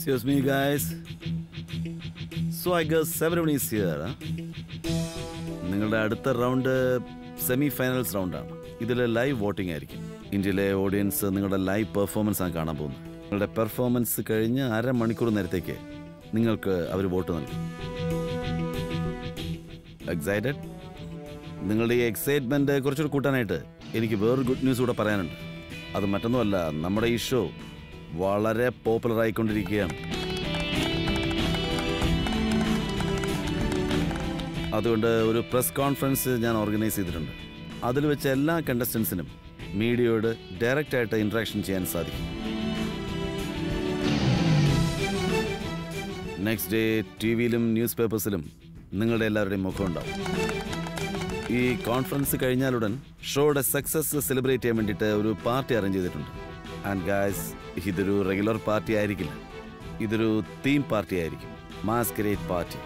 Excuse me, guys. So I guess everyone is here. Huh? നിങ്ങളുടെ അടുത്ത round semi finals റൗണ്ടാണ് ഇതിൽ live voting ആയിരിക്കും ഇന്ത്യയിലെ ഓഡിയൻസ് നിങ്ങളുടെ ലൈവ് പെർഫോമൻസ് ആണ് കാണാൻ പോകുന്നത് നിങ്ങളുടെ പെർഫോമൻസ് കഴിഞ്ഞ് അരമണിക്കൂർ നേരത്തേക്ക് നിങ്ങൾക്ക് അവർ വോട്ട് നൽകും എക്സൈറ്റഡ് നിങ്ങളുടെ ഈ എക്സൈറ്റ്മെന്റ് കുറച്ചുകൂടി കൂട്ടാനായിട്ട് എനിക്ക് വേറൊരു ഗുഡ് ന്യൂസ് കൂടെ പറയാനുണ്ട് അത് മറ്റൊന്നുമല്ല നമ്മുടെ ഈ ഷോ വളരെ പോപ്പുലർ ആയിക്കൊണ്ടിരിക്കുകയാണ് അതുകൊണ്ട് ഒരു പ്രസ് കോൺഫറൻസ് ഞാൻ ഓർഗനൈസ് ചെയ്തിട്ടുണ്ട് അതിൽ വെച്ച് എല്ലാ കണ്ടസ്റ്റൻസിനും മീഡിയയോട് ഡയറക്റ്റ് ആയിട്ട് ഇൻട്രാക്ഷൻ ചെയ്യാൻ സാധിക്കും നെക്സ്റ്റ് ഡേ ടി വിയിലും ന്യൂസ് പേപ്പേഴ്സിലും നിങ്ങളുടെ എല്ലാവരുടെയും മുഖം ഉണ്ടാവും ഈ കോൺഫറൻസ് കഴിഞ്ഞാലുടൻ ഷോയുടെ സക്സസ് സെലിബ്രേറ്റ് ചെയ്യാൻ വേണ്ടിയിട്ട് ഒരു പാർട്ടി അറേഞ്ച് ചെയ്തിട്ടുണ്ട് ആൻഡ് ഗായ്സ് ഇതൊരു റെഗുലർ പാർട്ടി ആയിരിക്കില്ല ഇതൊരു തീം പാർട്ടി ആയിരിക്കും masquerade party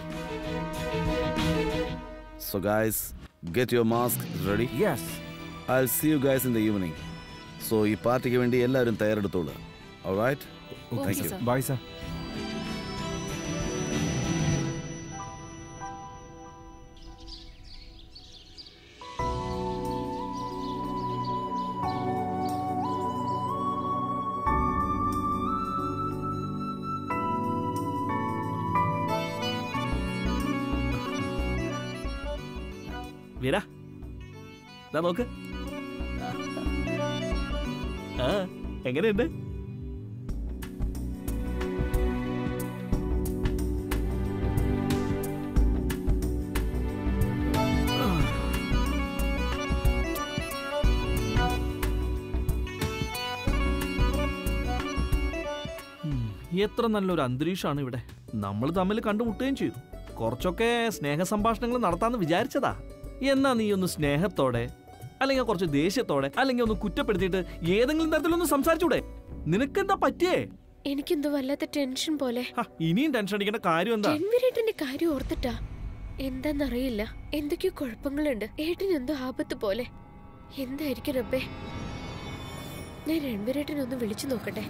so guys get your mask ready yes I see you guys in the evening so ഈ പാർട്ടിക്ക് വേണ്ടി എല്ലാവരും തയ്യാറെടുത്തോളൂ right thank you bye sir Veera ദാ നോക്ക് ആ എങ്ങനെയുണ്ട് ഉം, എത്ര നല്ലൊരു അന്തരീക്ഷമാണ് ഇവിടെ നമ്മൾ തമ്മിൽ കണ്ടുമുട്ടുകയും ചെയ്തു കുറച്ചൊക്കെ സ്നേഹ സംഭാഷണങ്ങൾ നടത്താന്ന് വിചാരിച്ചതാ എന്നാ നീ ഒന്ന് സ്നേഹത്തോടെ അല്ലെങ്കിൽ കുറച്ച് ദേഷ്യത്തോടെ അല്ലെങ്കിൽ ഒന്ന് കുറ്റപ്പെടുത്തിയിട്ട് ഏതെങ്കിലും തരത്തിലൊന്ന് സംസാരിച്ചൂടെ നിനക്കെന്താ പറ്റിയേ എനിക്കെന്തോ വല്ലാത്ത ടെൻഷൻ പോലെ ഹ, ഇനിയും ടെൻഷൻ അടിക്കേണ്ട കാര്യം എന്താ രൺവീരേട്ടന്റെ കാര്യം ഓർത്തിട്ടാ എന്താന്നറിയില്ല എന്തൊക്കെയോ കുഴപ്പങ്ങളുണ്ട് ഏട്ടന് എന്തോ ആപത്ത് പോലെ എന്തായിരിക്കും റബ്ബേ ഞാൻ രൺവീരേട്ടനെ ഒന്ന് വിളിച്ചു നോക്കട്ടെ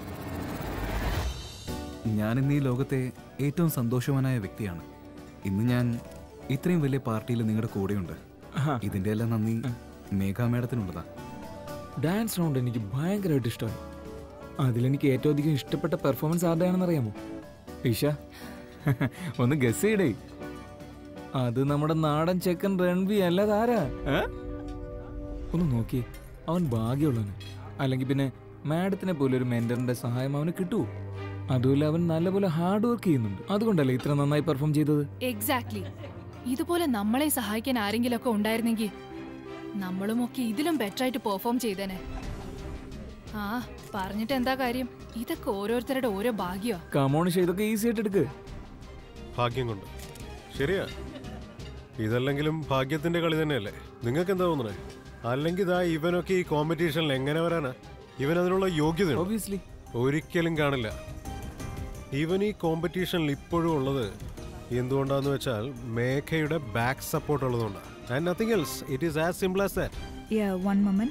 ഞാൻ ഇന്ന് ഈ ലോകത്തെ ഏറ്റവും സന്തോഷവാനായ വ്യക്തിയാണ് ഇന്ന് ഞാൻ ഇത്രയും വലിയ പാർട്ടിയിൽ നിങ്ങളുടെ കൂടെയുണ്ട് ഇതിന്റെ എല്ലാം നന്ദി മേഘാ മേഡത്തിനുള്ളതാ ഡാൻസ് റൗണ്ട് എനിക്ക് ഭയങ്കരമായിട്ട് ഇഷ്ടമായി അതിലെനിക്ക് ഏറ്റവും അധികം ഇഷ്ടപ്പെട്ട പെർഫോമൻസ് ആരുടെയാണെന്ന് അറിയാമോ ഈഷ ഒന്ന് ഗസ് ചെയ്യടേ അത് നമ്മുടെ നാടൻ ചെക്കൻ രൺവി അല്ലാതെ ആരാ ഏ? ഒന്ന് നോക്കി അവൻ ഭാഗ്യമുള്ളവന് അല്ലെങ്കിൽ പിന്നെ മാഡത്തിനെ പോലെ ഒരു മെന്ററിന്റെ സഹായം അവന് കിട്ടുമോ അതുമല്ല അവൻ നല്ലപോലെ ഹാർഡ് വർക്ക് ചെയ്യുന്നുണ്ട് അതുകൊണ്ടല്ലേ ഇത്ര നന്നായി പെർഫോം ചെയ്തത് എക്സാക്ട്ലി ഇതുപോലെ നമ്മളെ സഹായിക്കാൻ ആരെങ്കിലുമൊക്കെ ഉണ്ടായിരുന്നെങ്കിൽ നമ്മളുമൊക്കെ ഇതിലും ബെറ്റർ ആയിട്ട് പെർഫോം ചെയ്തേനെ ആ പറഞ്ഞിട്ട് എന്താ കാര്യം ഇതൊക്കെ ഓരോരുത്തരുടെ ഓരോ ഭാഗ്യമാ കമോൺ ഇതൊക്കെ ഈസി ആയിട്ട് എടുക്ക് ഭാഗ്യം കൊണ്ട് ശരിയാ ഇതല്ലെങ്കിലും ഭാഗ്യത്തിന്റെ കളി തന്നെയല്ലേ നിങ്ങൾക്ക് എന്താ തോന്നണേ അല്ലെങ്കിൽ ഇതാ ഇവനൊക്കെ ഈ കോമ്പറ്റീഷനിൽ എങ്ങനെ വരാനാ ഇവൻ അതിനുള്ള യോഗ്യത ഒബിയസ്ലി ഒരിക്കലും കാണില്ല ഇവൻ ഈ കോമ്പറ്റീഷനിൽ ഇപ്പോഴും ഉള്ളത് എന്തുകൊണ്ടാന്ന് വെച്ചാൽ മേഘയുടെ ബാക്ക് സപ്പോർട്ട് ഉള്ളതുകൊണ്ടാണ് and nothing else it is as simple as that Yeah, one moment.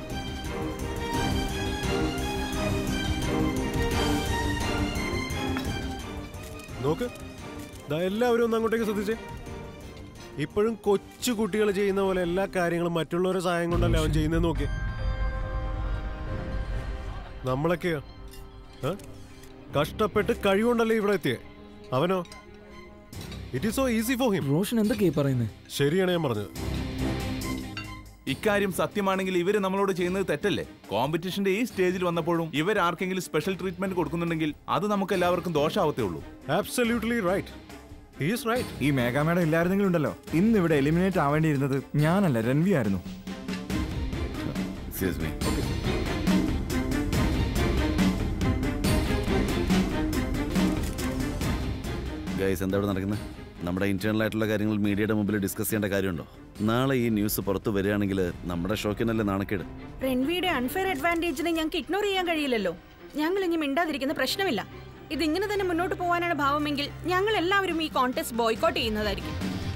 നോക്ക് ദാ എല്ലാവരും ഒന്ന് അങ്ങോട്ടേക്ക് ശ്രദ്ധിച്ചേ ഇപ്പോഴും കൊച്ചു കുട്ടികൾ ചെയ്യുന്ന പോലെ എല്ലാ കാര്യങ്ങളും മറ്റുള്ളവരുടെ സഹായം കൊണ്ടല്ലേ അവൻ ചെയ്യുന്നത് നോക്കി നമ്മളൊക്കെയോ ഏ? കഷ്ടപ്പെട്ട് കഴിവുണ്ടല്ലേ ഇവിടെ എത്തിയേ അവനോ it is so easy for him Roshan എന്തൊക്കെയാ പറയുന്നത് ശരിയാണ് ഞാൻ പറഞ്ഞത് ഇക്കാര്യം സത്യമാണെങ്കിൽ ഇവര് നമ്മളോട് ചെയ്യുന്നത് തെറ്റല്ലേ കോമ്പറ്റീഷന്റെ ഈ സ്റ്റേജിൽ വന്നപ്പോഴും ഇവർ ആർക്കെങ്കിലും സ്പെഷ്യൽ ട്രീറ്റ്മെന്റ് കൊടുക്കുന്നുണ്ടെങ്കിൽ അത് നമുക്ക് എല്ലാവർക്കും ദോഷാവത്തേ ഉള്ളൂ ആബ്സല്യൂട്ട്ലി റൈറ്റ് ഹീസ് റൈറ്റ് ഈ മേഘാ മേഡം ഇല്ലായിരുന്നെങ്കിലും ഉണ്ടല്ലോ ഇന്ന് ഇവിടെ എലിമിനേറ്റ് ആവേണ്ടിയിരുന്നത് ഞാനല്ല രൺവി ആയിരുന്നു എക്സ്ക്യൂസ് മീ ഗൈസ് എന്താ ഇവിടെ നടക്കുന്നത് നമ്മുടെ ഇന്റേണൽ ആയിട്ടുള്ള കാര്യങ്ങൾ മീഡിയയുടെ മുമ്പിൽ ഡിസ്കസ് ചെയ്യേണ്ട കാര്യമുണ്ടോ നാളെ ഈ ന്യൂസ് പുറത്ത് വരികയാണെങ്കിൽ നമ്മുടെ ഷോക്കിനല്ലേ നാണക്കേട് റൺവിയുടെ അൺഫെയർ അഡ്വാൻറ്റേജിനെ ഞങ്ങൾക്ക് ഇഗ്നോർ ചെയ്യാൻ കഴിയില്ലല്ലോ ഞങ്ങൾ ഇനി മിണ്ടാതിരിക്കുന്ന പ്രശ്നമില്ല ഇതിങ്ങനെ തന്നെ മുന്നോട്ട് പോകാനാണ് ഭാവമെങ്കിൽ ഞങ്ങൾ എല്ലാവരും ഈ കോntest ബോയ്ക്കോട്ട് ചെയ്യുന്നതായിരിക്കും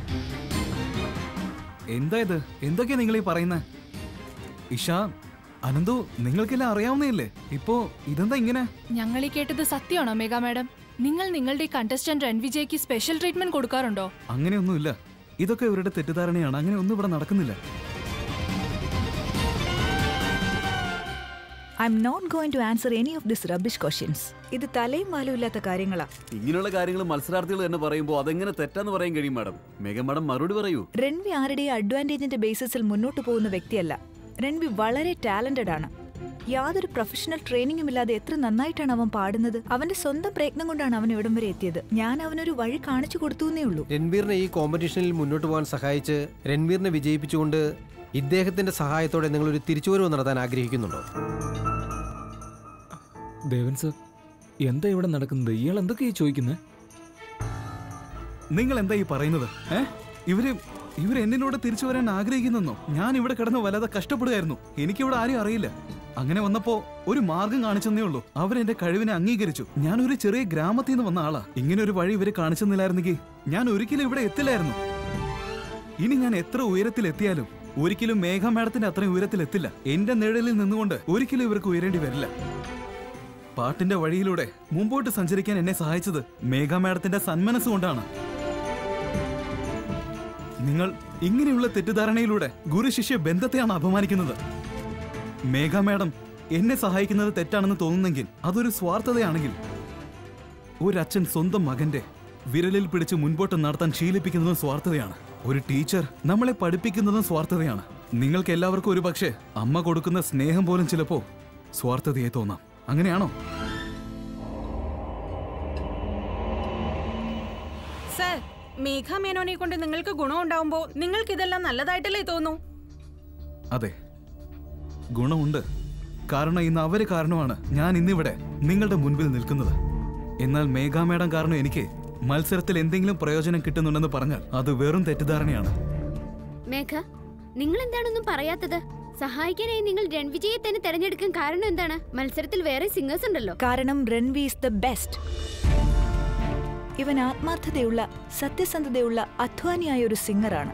എന്താ ഇത് എന്തൊക്കെയാ നിങ്ങൾ ഈ പറയുന്നത് ഇഷ അനന്തു നിങ്ങൾക്കെല്ലാം അറിയാവുന്നതല്ലേ ഇപ്പോ ഇതെന്താ ഇങ്ങനെ ഞങ്ങൾ ഈ കേട്ടത് സത്യമാണോ മേഘ മാഡം നിങ്ങൾ നിങ്ങളുടെ കണ്ടസ്റ്റന്റ് രൺവിജയ്ക്ക് സ്പെഷ്യൽ ട്രീറ്റ്മെന്റ് കൊടുക്കാറുണ്ടോ അങ്ങനെയൊന്നുമില്ല ഇതൊക്കെ ഇവരുടെ തെറ്റിദ്ധാരണയാണ് അങ്ങനെ ഒന്നും ഇവിടെ നടക്കുന്നില്ല I'm not going to answer any of this rubbish questions ഇത് തലയും വാലും ഇല്ലാത്ത കാര്യങ്ങളാ ഇങ്ങനെയുള്ള കാര്യങ്ങൾ മത്സരാർത്ഥികൾ തന്നെ പറയുമ്പോൾ അതെങ്ങനെ തെറ്റാന്ന് പറയാൻ കഴിയും മാഡം മേഘ മാഡം മറുപടി പറയൂ രൺവി ആരുടെയും അഡ്വാൻറ്റേജിന്റെ ബേസിസിൽ മുന്നോട്ട് പോകുന്ന വ്യക്തിയല്ല രൺവി വളരെ ടാലന്റഡ് ആണ് യാതൊരു പ്രൊഫഷണൽ ട്രെയിനിങ്ങും ഇല്ലാതെ എത്ര നന്നായിട്ടാണ് അവൻ പാടുന്നത് അവന്റെ സ്വന്തം പ്രയത്നം കൊണ്ടാണ് അവൻ ഇവിടം വരെ എത്തിയത് ഞാൻ അവനൊരു വഴി കാണിച്ചു കൊടുത്തുവെന്നേ ഉള്ളൂ രൺവീറിനെ ഈ കോമ്പറ്റീഷനിൽ മുന്നോട്ട് പോകാൻ സഹായിച്ച് രൺവീറിനെ വിജയിപ്പിച്ചുകൊണ്ട് ഇദ്ദേഹത്തിന്റെ സഹായത്തോടെ നിങ്ങൾ ഒരു തിരിച്ചുവരവ് നടത്താൻ ആഗ്രഹിക്കുന്നുണ്ടോ ദേവൻ സർ എന്താ ഇവിടെ നടക്കുന്നത് ഇയാൾ എന്തൊക്കെയാ ചോദിക്കുന്നത് നിങ്ങൾ എന്താ ഈ പറയുന്നത് ഏ ഇവര് ഇവർ എന്നിലൂടെ തിരിച്ചു വരാൻ ആഗ്രഹിക്കുന്നെന്നോ ഞാൻ ഇവിടെ കിടന്ന് വല്ലാതെ കഷ്ടപ്പെടുകയായിരുന്നു എനിക്കിവിടെ ആരും അറിയില്ല അങ്ങനെ വന്നപ്പോ ഒരു മാർഗം കാണിച്ചെന്നേ ഉള്ളൂ അവരെന്റെ കഴിവിനെ അംഗീകരിച്ചു ഞാൻ ഒരു ചെറിയ ഗ്രാമത്തിൽ നിന്ന് വന്ന ആളാ ഇങ്ങനെ ഒരു വഴി ഇവര് കാണിച്ചെന്നില്ലായിരുന്നെങ്കിൽ ഞാൻ ഒരിക്കലും ഇവിടെ എത്തില്ലായിരുന്നു ഇനി ഞാൻ എത്ര ഉയരത്തിൽ എത്തിയാലും ഒരിക്കലും മേഘ മേഡത്തിന്റെ അത്രയും ഉയരത്തിൽ എത്തില്ല എന്റെ നിഴലിൽ നിന്നുകൊണ്ട് ഒരിക്കലും ഇവർക്ക് ഉയരേണ്ടി വരില്ല പാട്ടിന്റെ വഴിയിലൂടെ മുമ്പോട്ട് സഞ്ചരിക്കാൻ എന്നെ സഹായിച്ചത് മേഘ മേഡത്തിന്റെ സന്മനസ് കൊണ്ടാണ് നിങ്ങൾ ഇങ്ങനെയുള്ള തെറ്റിദ്ധാരണയിലൂടെ ഗുരു ശിഷ്യ ബന്ധത്തെയാണ് അപമാനിക്കുന്നത് മേഘ മേഡം എന്നെ സഹായിക്കുന്നത് തെറ്റാണെന്ന് തോന്നുന്നെങ്കിൽ അതൊരു സ്വാർത്ഥതയാണെങ്കിൽ ഒരച്ഛൻ സ്വന്തം മകന്റെ വിരലിൽ പിടിച്ച് മുൻപോട്ട് നടത്താൻ ശീലിപ്പിക്കുന്നതും സ്വാർത്ഥതയാണ് ഒരു ടീച്ചർ നമ്മളെ പഠിപ്പിക്കുന്നതും സ്വാർത്ഥതയാണ് നിങ്ങൾക്ക് എല്ലാവർക്കും ഒരു പക്ഷേ അമ്മ കൊടുക്കുന്ന സ്നേഹം പോലും ചിലപ്പോ സ്വാർത്ഥതയെ തോന്നാം അങ്ങനെയാണോ സർ മേഘ മേനോനെ കൊണ്ട് നിങ്ങൾക്ക് ഗുണമുണ്ടാവുമ്പോ നിങ്ങൾക്ക് ഇതെല്ലാം നല്ലതായിട്ടല്ലേ തോന്നൂ അതെ ഗുണമുണ്ട് കാരണം ഇന്ന് അവര് കാരണമാണ് ഞാൻ ഇന്നിവിടെ നിങ്ങളുടെ മുൻപിൽ നിൽക്കുന്നത് എന്നാൽ മേഘാ മേഡം കാരണം എനിക്ക് മത്സരത്തിൽ എന്തെങ്കിലും പ്രയോജനം കിട്ടുന്നുണ്ടെന്ന് പറഞ്ഞാൽ അത് വെറും തെറ്റിദ്ധാരണയാണ് മേഘ നിങ്ങൾ എന്താണൊന്നും പറയാത്തത് സഹായിക്കാനായി നിങ്ങൾ രൺവിജയെ തന്നെ തെരഞ്ഞെടുക്കാൻ കാരണം എന്താണ് മത്സരത്തിൽ വേറെ സിംഗേഴ്സ് ഉണ്ടല്ലോ കാരണം രൺവി ഇസ് ദ ബെസ്റ്റ് ഇവൻ ആത്മാർത്ഥതയുള്ള സത്യസന്ധതയുള്ള അധ്വാനിയായ ഒരു സിംഗറാണ്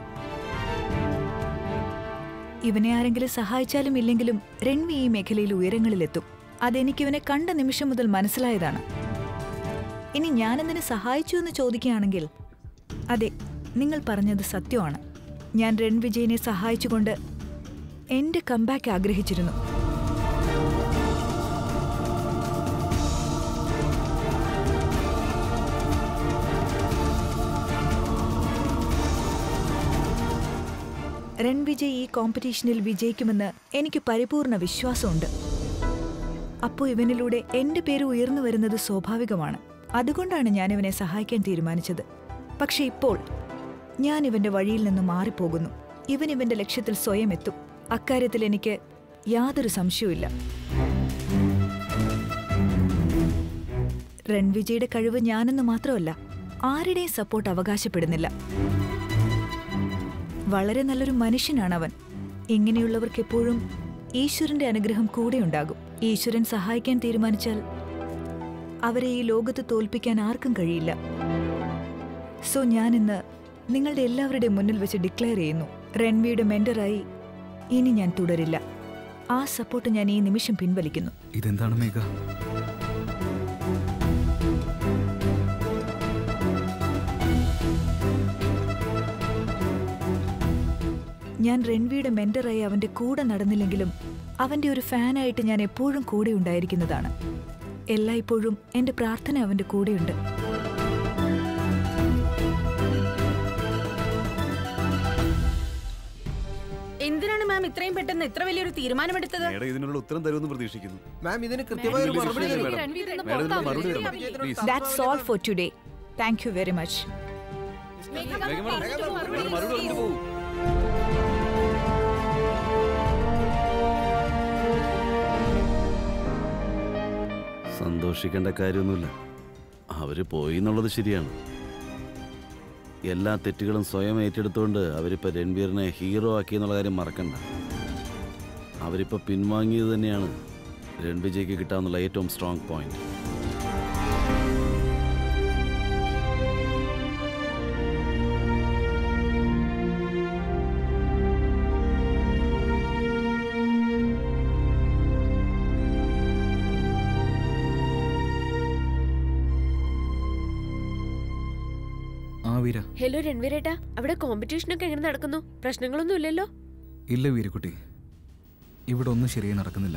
ഇവനെ ആരെങ്കിലും സഹായിച്ചാലും ഇല്ലെങ്കിലും രൺവി ഈ മേഖലയിൽ ഉയരങ്ങളിലെത്തും അതെനിക്ക് ഇവനെ കണ്ട നിമിഷം മുതൽ മനസ്സിലായതാണ് ഇനി ഞാനെന്തിനെ സഹായിച്ചു എന്ന് ചോദിക്കുകയാണെങ്കിൽ അതെ നിങ്ങൾ പറഞ്ഞത് സത്യമാണ് ഞാൻ രൺവിജയനെ സഹായിച്ചുകൊണ്ട് എന്റെ കമ്പാക്ക് ആഗ്രഹിച്ചിരുന്നു രൺവിജയ് ഈ കോമ്പറ്റീഷനിൽ വിജയിക്കുമെന്ന് എനിക്ക് പരിപൂർണ വിശ്വാസമുണ്ട് അപ്പോൾ ഇവനിലൂടെ എന്റെ പേര് ഉയർന്നു വരുന്നത് സ്വാഭാവികമാണ് അതുകൊണ്ടാണ് ഞാൻ ഇവനെ സഹായിക്കാൻ തീരുമാനിച്ചത് പക്ഷെ ഇപ്പോൾ ഞാൻ ഇവന്റെ വഴിയിൽ നിന്ന് മാറിപ്പോകുന്നു ഇവൻ ഇവന്റെ ലക്ഷ്യത്തിൽ സ്വയം എത്തും അക്കാര്യത്തിൽ എനിക്ക് യാതൊരു സംശയവുമില്ല രൺവിജയുടെ കഴിവ് ഞാനെന്ന് മാത്രമല്ല ആരുടെയും സപ്പോർട്ട് അവകാശപ്പെടുന്നില്ല വളരെ നല്ലൊരു മനുഷ്യനാണ് അവൻ ഇങ്ങനെയുള്ളവർക്ക് എപ്പോഴും ഈശ്വരന്റെ അനുഗ്രഹം കൂടെയുണ്ടാകും ഈശ്വരൻ സഹായിക്കാൻ തീരുമാനിച്ചാൽ അവരെ ഈ ലോകത്ത് തോൽപ്പിക്കാൻ ആർക്കും കഴിയില്ല സോ ഞാൻ ഇന്ന് നിങ്ങളുടെ എല്ലാവരുടെയും മുന്നിൽ വെച്ച് ഡിക്ലെയർ ചെയ്യുന്നു റൺവിയുടെ മെന്ററായി ഇനി ഞാൻ തുടരില്ല ആ സപ്പോർട്ട് ഞാൻ ഈ നിമിഷം പിൻവലിക്കുന്നു ഇതെന്താണ് മേഘ ഞാൻ രൺവിയുടെ മെന്ററായി അവന്റെ കൂടെ നടന്നില്ലെങ്കിലും അവന്റെ ഒരു ഫാനായിട്ട് ഞാൻ എപ്പോഴും കൂടെ ഉണ്ടായിരിക്കുന്നതാണ് എല്ലായ്പ്പോഴും എന്റെ പ്രാർത്ഥന അവന്റെ കൂടെയുണ്ട് എന്തിനാണ് മാം ഇത്രയും പെട്ടെന്ന് ഇത്ര വലിയൊരു തീരുമാനമെടുത്തത് മേഡം ഇതിനുള്ള ഉത്തരം തരുമെന്ന് പ്രതീക്ഷിക്കുന്നു മാം ഇതിന് കൃത്യമായ ഒരു മറുപടി തരൂ. മേഡം ഇതിനുള്ള മറുപടി തരണം please that's all for today thank you very much മറുപടി പറഞ്ഞിട്ട് പോകൂ സന്തോഷിക്കേണ്ട കാര്യമൊന്നുമില്ല അവര് പോയി എന്നുള്ളത് ശരിയാണ് എല്ലാ തെറ്റുകളും സ്വയം ഏറ്റെടുത്തുകൊണ്ട് അവരിപ്പോൾ രൺവീറിനെ ഹീറോ ആക്കി എന്നുള്ള കാര്യം മറക്കണ്ട അവരിപ്പോൾ പിൻവാങ്ങിയത് തന്നെയാണ് രൺവിജയ്ക്ക് കിട്ടാവുന്ന ഏറ്റവും സ്ട്രോങ് പോയിന്റ് വീര ഹലോ രൺവീരേട്ടാ അവിടെ കോമ്പറ്റീഷനൊക്കെ എങ്ങനെ നടക്കുന്നു പ്രശ്നങ്ങളൊന്നും ഇല്ലല്ലോ ഇല്ല വീരക്കുട്ടി ഇവിടെ ഒന്നും ശരിയായി നടക്കുന്നില്ല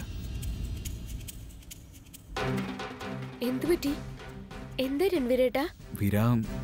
എന്തു പറ്റി എന്താ രൺവീരേട്ടാ വീര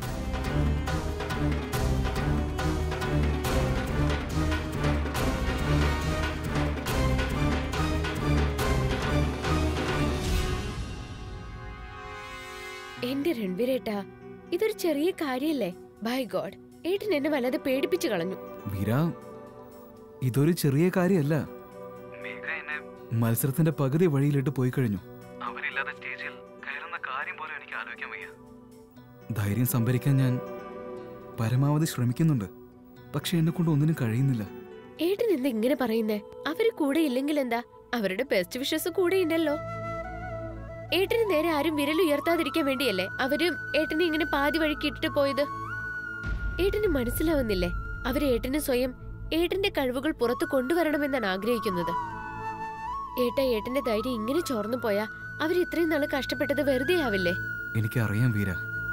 എന്റെ രൺവീരേട്ടാ ഇതൊരു ചെറിയ കാര്യല്ലേ ബൈ ഗോഡ് ഏട്ടൻ എന്നെ വല്ലാതെ പേടിപ്പിച്ചു കളഞ്ഞു വീര ഇതൊരു ചെറിയ കാര്യമല്ല മത്സരത്തിന്റെ പകുതി വഴിയിലിട്ട് പോയി കഴിഞ്ഞു അവരില്ലാതെ സ്റ്റേജിൽ കയറുന്ന കാര്യം പോലും എനിക്ക് ആലോചിക്കാൻ വയ്യ ധൈര്യം സംഭരിക്കാൻ ഞാൻ പരമാവധി ശ്രമിക്കുന്നുണ്ട് പക്ഷെ എന്നെ കൊണ്ട് ഒന്നിനും കഴിയുന്നില്ല ഏട്ടൻ എന്താ ഇങ്ങനെ പറയുന്നേ അവര് കൂടെ ഇല്ലെങ്കിൽ എന്താ അവരുടെ ബെസ്റ്റ് വിഷസ് കൂടെ ഉണ്ടല്ലോ ഏട്ടന് നേരെ ആരും വിരൽ ഉയർത്താതിരിക്കാൻ വേണ്ടിയല്ലേ അവര് ഏട്ടനെ ഇങ്ങനെ പാതി വഴിക്ക് ഇട്ടിട്ട് പോയത് ഏട്ടന് മനസ്സിലാവുന്നില്ലേ അവര് ഏട്ടന് സ്വയം ഏട്ടന്റെ കഴിവുകൾ പുറത്തു കൊണ്ടുവരണമെന്നാണ് ആഗ്രഹിക്കുന്നത് ഏട്ട ഏട്ടന്റെ ധൈര്യം ഇങ്ങനെ ചോർന്നു പോയാ അവർ ഇത്രയും നാള് കഷ്ടപ്പെട്ടത് വെറുതെ ആവില്ലേ എനിക്കറിയാം വീര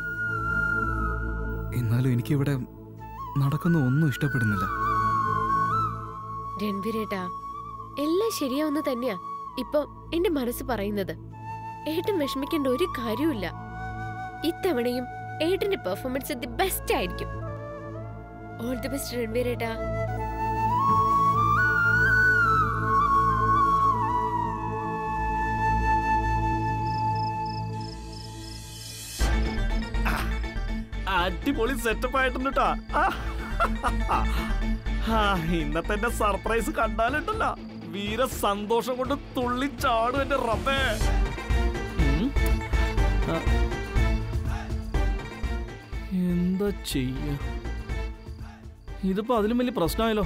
എന്നാലും എനിക്കിവിടെ നടക്കുന്ന ഒന്നും ഇഷ്ടപ്പെടുന്നില്ല രൺവീരേട്ടാ എല്ലാം ശരിയാവുന്ന തന്നെയാ ഇപ്പൊ എന്റെ മനസ്സ് പറയുന്നത് ഏട്ടൻ വിഷമിക്കേണ്ട ഒരു കാര്യമില്ല ഇത്തവണയും ഏട്ടന്റെ പെർഫോമൻസ് ദി ബെസ്റ്റ് ആയിരിക്കും ഓൾ ദി ബെസ്റ്റ് രൺവീരേട്ടാ അടിപൊളി സെറ്റപ്പ് ആയിട്ടുണ്ട് ട്ടാ. ആ. ആ, ഇന്നത്തെ എന്റെ സർപ്രൈസ് കണ്ടാലുണ്ടല്ലോ വീര സന്തോഷം കൊണ്ട് തുള്ളിച്ചാടും എന്റെ റബ്ബേ ഉം. ആ. എന്താ ചെയ്യ ഇതിപ്പോ അതിലും വലിയ പ്രശ്നമായല്ലോ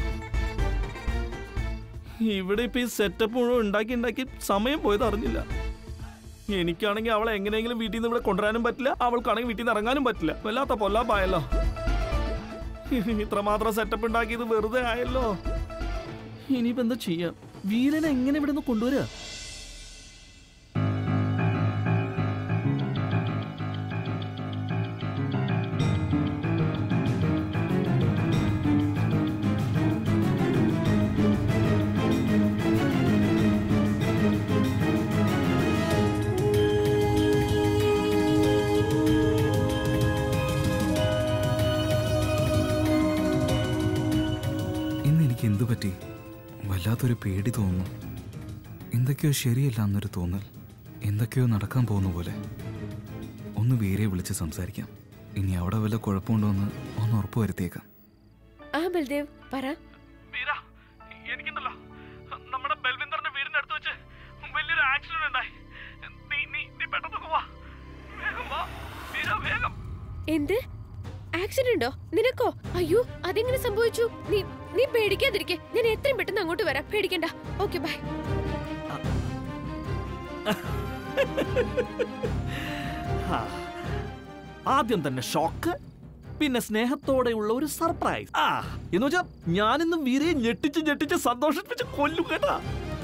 ഇവിടെ ഇപ്പൊ ഈ സെറ്റപ്പ് മുഴുവൻ ഉണ്ടാക്കി ഉണ്ടാക്കി സമയം പോയത് അറിഞ്ഞില്ല എനിക്കാണെങ്കിൽ അവളെ എങ്ങനെയെങ്കിലും വീട്ടിൽ നിന്ന് ഇവിടെ കൊണ്ടുവരാനും പറ്റില്ല അവൾക്കാണെങ്കിൽ വീട്ടിൽ നിന്ന് ഇറങ്ങാനും പറ്റില്ല വല്ലാത്ത പൊല്ലാപ്പായല്ലോ ഇത്രമാത്രം സെറ്റപ്പ് ഉണ്ടാക്കിയത് വെറുതെ ആയല്ലോ ഇനിയിപ്പോ എന്താ ചെയ്യാം വീരനെ എങ്ങനെ ഇവിടെ നിന്ന് കൊണ്ടുവരിക ഇന്ന് എനിക്ക് എന്തു പറ്റി വല്ലാത്തൊരു പേടി തോന്നുന്നു എന്തൊക്കെയോ ശരിയല്ല എന്നൊരു തോന്നൽ എന്തൊക്കെയോ നടക്കാൻ പോകുന്ന പോലെ ഒന്ന് വീരെ വിളിച്ച് സംസാരിക്കാം ഇനി അവിടെ വല്ല കുഴപ്പമുണ്ടോ എന്ന് ഒന്ന് ഉറപ്പ് വരുത്തിയേക്കാം ആ ബൽദേവ് പറ എനിക്കുണ്ടല്ലോ നമ്മുടെ ബൽവിന്ദറിന്റെ വീടിന്റെ അടുത്ത് വെച്ച് വലിയൊരു ആക്സിഡന്റ് ഉണ്ടായി നീ നീ നീ പെട്ടെന്ന് വാ വേഗം വാ വീര വേഗം എന്ത് ആക്സിഡന്റോ നിനക്കോ അയ്യോ അതെങ്ങനെ സംഭവിച്ചു നീ നീ പേടിക്കാതിരിക്കെ ഞാൻ എത്രയും പെട്ടെന്ന് അങ്ങോട്ട് വരാം പേടിക്കണ്ട ഓക്കെ ബൈ ആ. ആദ്യം തന്നെ ഷോക്ക് പിന്നെ സ്നേഹത്തോടെയുള്ള ഒരു സർപ്രൈസ് ആ എന്ന് വെച്ചാ ഞാനിന്ന് വീരയെ ഞെട്ടിച്ച് ഞെട്ടിച്ച് സന്തോഷിപ്പിച്ച് കൊല്ലും കേട്ടാ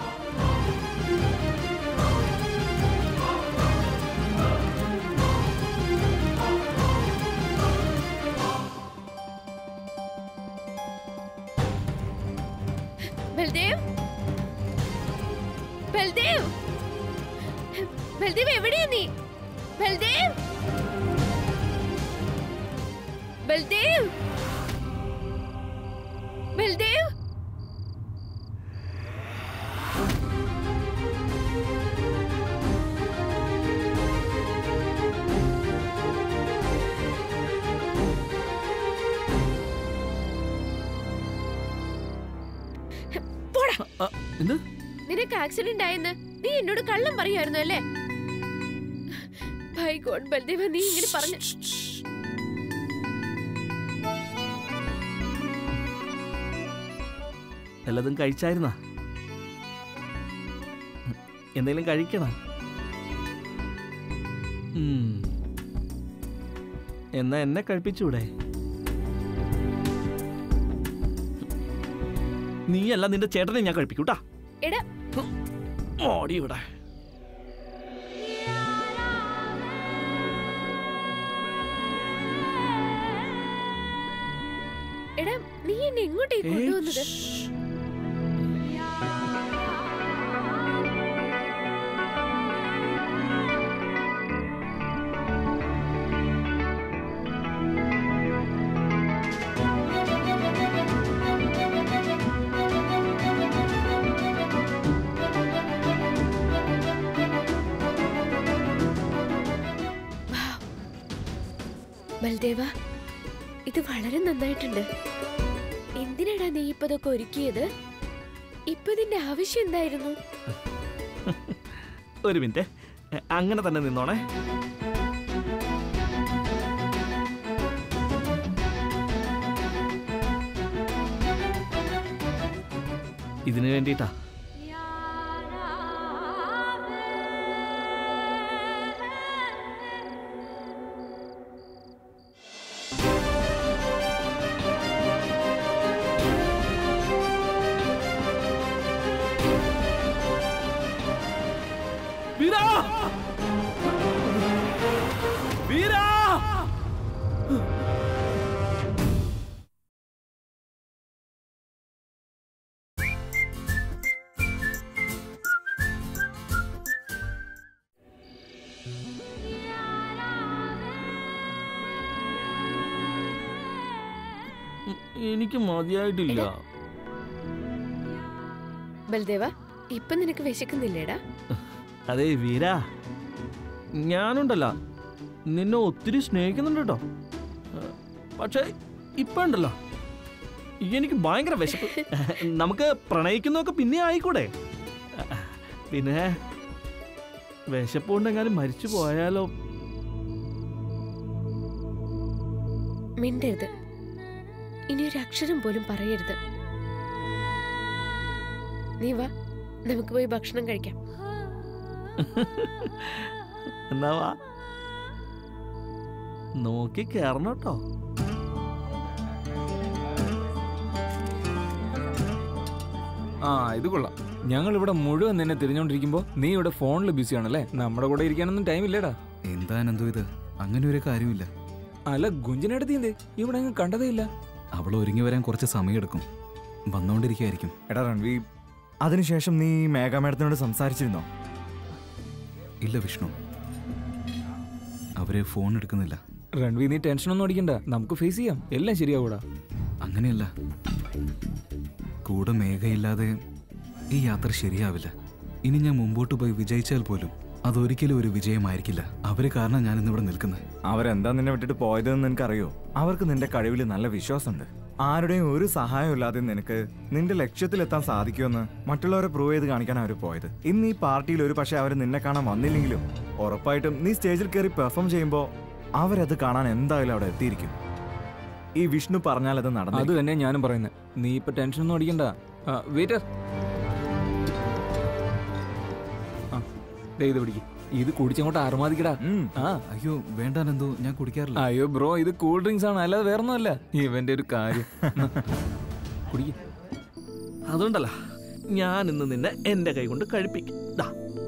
ബൽദേവ് ബൽദേവ് ബൽദേവ് എവിടെയാ നീ ബൽദേവ് ബൽദേവ് ബൽദേവ് പോടാ എന്ത് നിനക്ക് ആക്സിഡന്റ് ആയെന്ന് നീ എന്നോട് കള്ളം പറയായിരുന്നു അല്ലേ ബൈ ഗോഡ് ബൽദേവ നീ ഇങ്ങനെ പറഞ്ഞ വല്ലതും കഴിച്ചായിരുന്നാ എന്തെങ്കിലും കഴിക്കണം ഉം. എന്നാ എന്നെ കഴിപ്പിച്ചൂടെ നീയല്ല നിന്റെ ചേട്ടനെ ഞാൻ കഴിപ്പിക്കൂട്ടാ എടാ ഓടി ഇവിടെ എടാ നീ എന്നെ എങ്ങോട്ടേക്ക് കൊണ്ടുവന്നത് ബൽദേവ ഇത് വളരെ നന്നായിട്ടുണ്ട് എന്തിനാടാ നീ ഇപ്പതൊക്കെ ഒരുക്കിയത് ഇപ്പൊ ഇതിന്റെ ആവശ്യം എന്തായിരുന്നു ഒരു മിനിറ്റ് എ, അങ്ങനെ തന്നെ നിന്നോണേ ഇതിനു വേണ്ടിയിട്ടാ വീരാ വീരാ എനിക്ക് മതിയായിട്ടില്ല ബൽദേവ ഇപ്പൊ നിനക്ക് വിശക്കുന്നില്ലേടാ അതെ വീര ഞാനുണ്ടല്ല നിന്നെ ഒത്തിരി സ്നേഹിക്കുന്നുണ്ട് കേട്ടോ പക്ഷെ ഇപ്പൊ ഉണ്ടല്ലോ എനിക്ക് ഭയങ്കര വിശപ്പ് നമുക്ക് പ്രണയിക്കുന്നതൊക്കെ പിന്നെ ആയിക്കൂടെ പിന്നെ വിശപ്പ് കൊണ്ടെങ്ങാനും മരിച്ചു പോയാലോ മിണ്ടരുത് ഇനി ഒരു അക്ഷരം പോലും പറയരുത് നീ വാ നമുക്ക് പോയി ഭക്ഷണം കഴിക്കാം എന്നാ വാ നോക്കി കയറണം കേട്ടോ ആ ഇത് കൊള്ളാം ഞങ്ങൾ ഇവിടെ മുഴുവൻ നിന്നെ തിരിഞ്ഞോണ്ടിരിക്കുമ്പോ നീ ഇവിടെ ഫോണിൽ ബിസി ആണല്ലേ നമ്മുടെ കൂടെ ഇരിക്കാനൊന്നും ടൈം ഇല്ലേടാ എന്താ എന്തോ ഇത് അങ്ങനെ ഒരു കാര്യമില്ല അല്ല ഗുഞ്ചിനടുത്ത് എന്തേ ഇവിടെ അങ്ങ് കണ്ടതേ ഇല്ല അവൾ ഒരുങ്ങി വരാൻ കുറച്ച് സമയമെടുക്കും വന്നുകൊണ്ടിരിക്കുകയായിരിക്കും എടാ രൺവി അതിനുശേഷം നീ മേഘ മാഡത്തിനോട് സംസാരിച്ചിരുന്നോ ഇല്ല വിഷ്ണു അവര് ഫോൺ എടുക്കുന്നില്ല രൺവി നീ ടെൻഷനൊന്നും അടിക്കണ്ട നമുക്ക് ഫേസ് ചെയ്യാം എല്ലാം ശരിയാവൂടാ അങ്ങനെയല്ല കൂടെ മേഘയില്ലാതെ ഈ യാത്ര ശരിയാവില്ല ഇനി ഞാൻ മുമ്പോട്ട് പോയി വിജയിച്ചാൽ പോലും അതൊരിക്കലും ഒരു വിജയമായിരിക്കില്ല അവര് കാരണം ഞാൻ ഇന്നിവിടെ നിൽക്കുന്നത് അവരെന്താ നിന്നെ വിട്ടിട്ട് പോയതെന്ന് നിനക്കറിയോ അവർക്ക് നിന്റെ കഴിവിൽ നല്ല വിശ്വാസമുണ്ട് ആരുടെയും ഒരു സഹായം ഇല്ലാതെ നിനക്ക് നിന്റെ ലക്ഷ്യത്തിലെത്താൻ സാധിക്കുമെന്ന് മറ്റുള്ളവരെ പ്രൂവ് ചെയ്ത് കാണിക്കാൻ അവർ പോയത് ഇന്ന് ഈ പാർട്ടിയിൽ ഒരു പക്ഷേ അവർ നിന്നെ കാണാൻ വന്നില്ലെങ്കിലും ഉറപ്പായിട്ടും നീ സ്റ്റേജിൽ കയറി പെർഫോം ചെയ്യുമ്പോൾ അവരത് കാണാൻ എന്തായാലും അവിടെ എത്തിയിരിക്കും ഈ വിഷ്ണു പറഞ്ഞാൽ അത് നടന്നു അത് തന്നെ ഞാനും പറയുന്നത് നീ ഇപ്പൊ ടെൻഷനൊന്നും അടിക്കണ്ട വെയിറ്റർ ഇത് പിടിക്കും ഇത് കുടിച്ചങ്ങോട്ട് അറുമാതിക്കടാ ആ അയ്യോ വേണ്ടാനെന്തോ ഞാൻ കുടിക്കാറില്ല അയ്യോ ബ്രോ ഇത് കൂൾ ഡ്രിങ്ക്സ് ആണ് അല്ലാതെ വേറെ ഒന്നുമല്ല ഇവന്റെ ഒരു കാര്യം കുടിക്ക അതുകൊണ്ടല്ല ഞാൻ ഇന്ന് നിന്നെ എന്റെ കൈ കൊണ്ട് കഴിപ്പിക്കും ദാ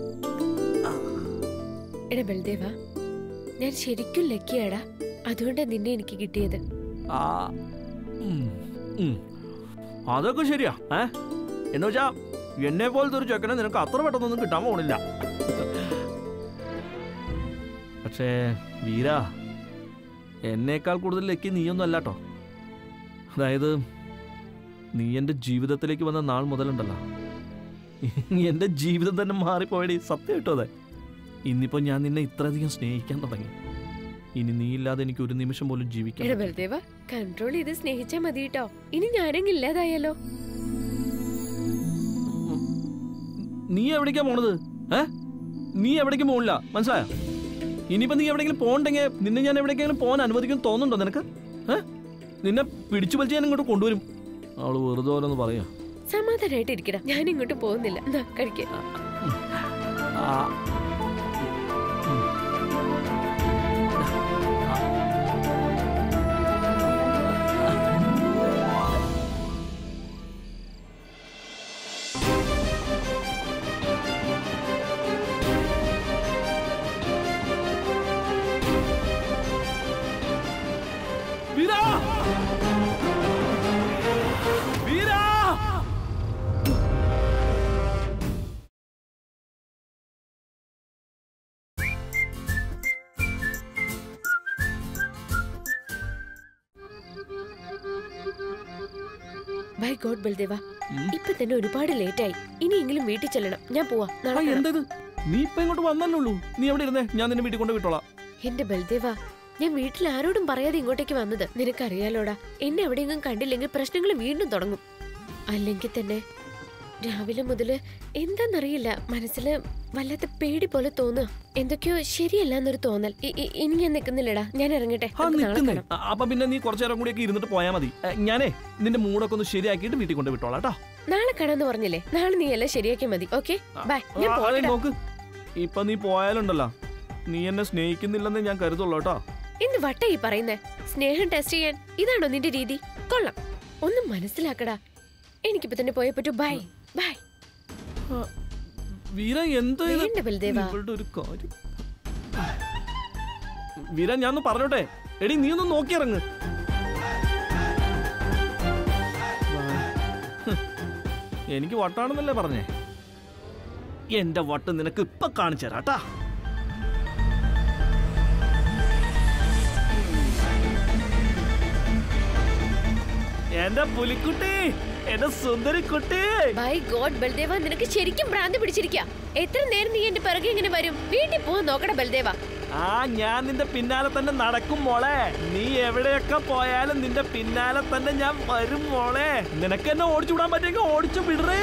എടാ ബൽദേവ ഞാൻ ശരിക്കും ലക്കിയാടാ അതുകൊണ്ടാ നിന്നെ എനിക്ക് കിട്ടിയത് ആ ഉം, ഉം. അതൊക്കെ ശരിയാ ഏ എന്ന് വെച്ചാ എന്നെ പോലത്തെ ഒരു ചെക്കനെ നിനക്ക് അത്ര പെട്ടെന്നൊന്നും കിട്ടാൻ പോണില്ല പക്ഷേ വീര എന്നേക്കാൾ കൂടുതൽ ലക്കി നീയൊന്നും അല്ലാട്ടോ അതായത് നീ എൻ്റെ ജീവിതത്തിലേക്ക് വന്ന നാൾ മുതലുണ്ടല്ലോ എൻ്റെ ജീവിതം തന്നെ മാറിപ്പോയടി സത്യം കേട്ടോ അതെ ഇന്നിപ്പോ ഞാൻ നിന്നെ ഇത്രയധികം സ്നേഹിക്കാൻ തുടങ്ങി ഇനി നീ ഇല്ലാതെ എനിക്ക് ഒരു നിമിഷം പോലും ജീവിക്കാൻ എടാ ബൽദേവ കൺട്രോൾ ചെയ്ത് സ്നേഹിച്ചാ മതി കേട്ടോ ഇനി ഞാനെങ്കിൽ ഇല്ലാതായാലോ നീ എവിടേക്കാ പോണത് ഏ നീ എവിടേക്കും പോണില്ല മനസ്സിലായോ ഇനിയിപ്പോ നീ എവിടെയെങ്കിലും പോകണ്ടെങ്കിൽ നിന്നെ ഞാൻ എവിടേക്കെങ്കിലും പോകാൻ അനുവദിക്കും തോന്നുന്നുണ്ടോ നിനക്ക് ഏ നിന്നെ പിടിച്ചു വലിച്ച് ഞാൻ ഇങ്ങോട്ട് കൊണ്ടുവരും അവള് വെറുതെ ഓരോന്ന് പറയാ സമാധാനായിട്ട് ഇരിക്കടാ ഞാൻ ഇങ്ങോട്ട് പോകുന്നില്ല എന്നാ കഴിക്ക ആ വീരാ ബൈ ഗോഡ് ബൽദേവ ഇപ്പൊ തന്നെ ഒരുപാട് ലേറ്റ് ആയി ഇനിയെങ്കിലും വീട്ടിൽ ചെല്ലണം ഞാൻ പോവാ നാളെ കാണാം. എന്തത് നീ ഇപ്പൊ ഇങ്ങോട്ട് വന്നല്ലുള്ളൂ നീ എവിടെ ഇരുന്നേ ഞാൻ നിന്നെ വീട്ടിൽ കൊണ്ട് വിട്ടോളാം എന്റെ ബൽദേവ ഞാൻ വീട്ടിൽ ആരോടും പറയാതെ ഇങ്ങോട്ടേക്ക് വന്നത് നിനക്കറിയാലോടാ എന്നെ എവിടെയെങ്കിലും കണ്ടില്ലെങ്കിൽ പ്രശ്നങ്ങൾ വീണ്ടും തുടങ്ങും അല്ലെങ്കിൽ തന്നെ രാവിലെ മുതല് എന്താന്നറിയില്ല മനസ്സില് വല്ലാത്ത പേടി പോലെ തോന്നുക എന്തൊക്കെയോ ശരിയല്ല എന്നൊരു തോന്നൽ ഇ- ഇ- ഇനി ഞാൻ നിൽക്കുന്നില്ലടാ ഞാൻ ഇറങ്ങട്ടെ ആ നമുക്ക് നാളെ നിൽക്കുന്നേ കാണാം. അപ്പൊ പിന്നെ നീ കുറച്ചു നേരം കൂടിയൊക്കെ ഇരുന്നിട്ട് പോയാൽ മതി ഏ, ഞാനേ നിന്റെ മൂടൊക്കെ ഒന്ന് ശരിയാക്കിയിട്ട് വീട്ടിൽ കൊണ്ട് വിട്ടോളാം കേട്ടോ നാളെ കാണാന്ന് പറഞ്ഞില്ലേ നാളെ നീ എല്ലാം ശരിയാക്കിയാൽ മതി ഓക്കെ ബൈ ഞാൻ ആ, അതെ, പോകട്ടെ നോക്ക് ഇപ്പൊ നീ പോയാലുണ്ടല്ലോ നീ എന്നെ സ്നേഹിക്കുന്നില്ലെന്ന് ഞാൻ കരുതുള്ളൂ കേട്ടോ എന്ത് വട്ട ഈ പറയുന്നേ സ്നേഹം ടെസ്റ്റ് ചെയ്യാൻ ഇതാണോ നിന്റെ രീതി കൊള്ളാം ഒന്ന് മനസ്സിലാക്കടാ എനിക്കിപ്പോ തന്നെ പോയേ പറ്റൂ ബൈ ബൈ വീര എന്തോ ഇത്? വേണ്ട ബൽദേവ. ഇവളുടെ ഒരു കാര്യം വീര ഞാൻ ഒന്ന് പറഞ്ഞോട്ടെ എടി നീ ഒന്ന് നോക്കിയിറങ്ങ് ഹ്, എനിക്ക് വട്ടാണെന്നല്ലേ പറഞ്ഞേ എന്റെ വട്ട് നിനക്ക് ഇപ്പൊ കാണിച്ചു തരാട്ടാ എന്റെ പുലിക്കുട്ടി എന്റെ സുന്ദരി കുട്ടി ബൈ ഗോഡ് ബൽദേവ നിനക്ക് ശരിക്കും ഭ്രാന്ത് പിടിച്ചിരിക്കാ എത്ര നേരം നീ എന്റെ പിറകെ ഇങ്ങനെ വരും വീട്ടിൽ പോവാൻ നോക്കടാ ബൽദേവ ആ ഞാൻ നിന്റെ പിന്നാലെ തന്നെ നടക്കും മോളെ നീ എവിടെയൊക്കെ പോയാലും നിന്റെ പിന്നാലെ തന്നെ ഞാൻ വരും മോളെ നിനക്ക് എന്നെ ഓടിച്ചു വിടാൻ പറ്റുമെങ്കിൽ ഓടിച്ചു വിടറേ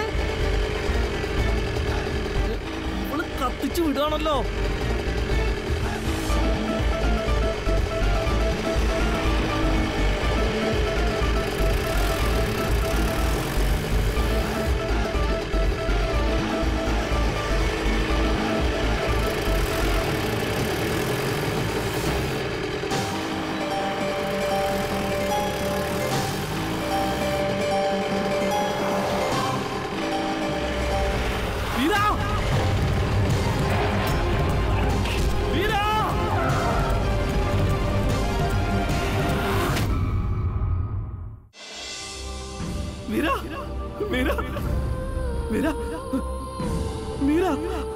ഇവള് കത്തിച്ചു വിടുകയാണല്ലോ വീരാ വീരാ വീരാ വീരാ വീരാ വീരാ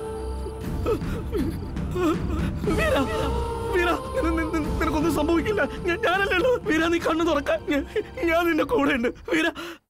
വീരാ വീരാ നിന- നിന- നിന- നിനക്കൊന്നും സംഭവിക്കില്ല ഞാൻ- ഞാനല്ലേ ഉള്ളൂ വീരാ നീ കണ്ണു തുറക്കാൻ ഞാൻ- ഞാൻ നിന്റെ കൂടെ ഉണ്ട് വീരാ